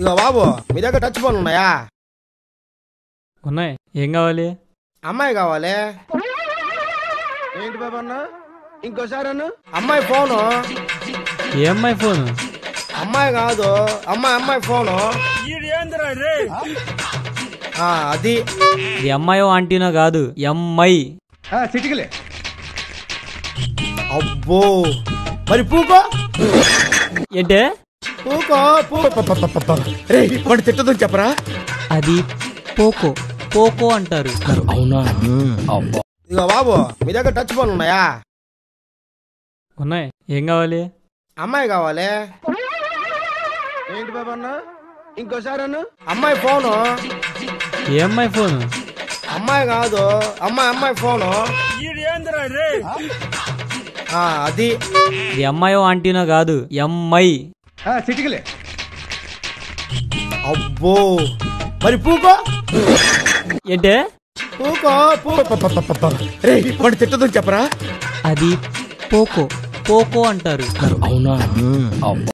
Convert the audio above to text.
ఇగో బాబు మీ దగ్గర touch phone ఉన్నాయా ఉన్నాయి ఏం కావాలి అమ్మాయి కావాలి ఏంటి బాబు అన్న ఇంకోసారి అన్న అమ్మాయి ఫోను ఏ అమ్మాయి ఫోన్ అమ్మాయి కాదు అమ్మాయి అమ్మాయి ఫోను ఆ, అది ఇది అమ్మాయో ఆంటీనో కాదు ఎమ్ఐ సిటికలే అబ్బో మరి పూకో ఏంటే పూకో పూకో రే వాడు తిట్టదని చెప్పరా అది పోకో పోకో అంటారు ఇగో బాబు మీ దగ్గర టచ్ ఫోన్ ఉన్నాయా ఉన్నాయి ఏం కావాలి అమ్మాయి కావాలి ఏంటి బాబు అన్న ఇంకోసారి అన్న అమ్మాయి ఫోను ఏ అమ్మాయి ఫోన్ అమ్మాయి కాదు అమ్మాయి అమ్మాయి ఫోను ఆ, అది ఇది అమ్మాయో ఆంటీనో కాదు ఎమ్ఐ సిటికలే అబ్బో మరి పూకో ఏంటే పూకో పూకో రే వాడు తిట్టదని చెప్పరా అది పోకో పోకో అంటారు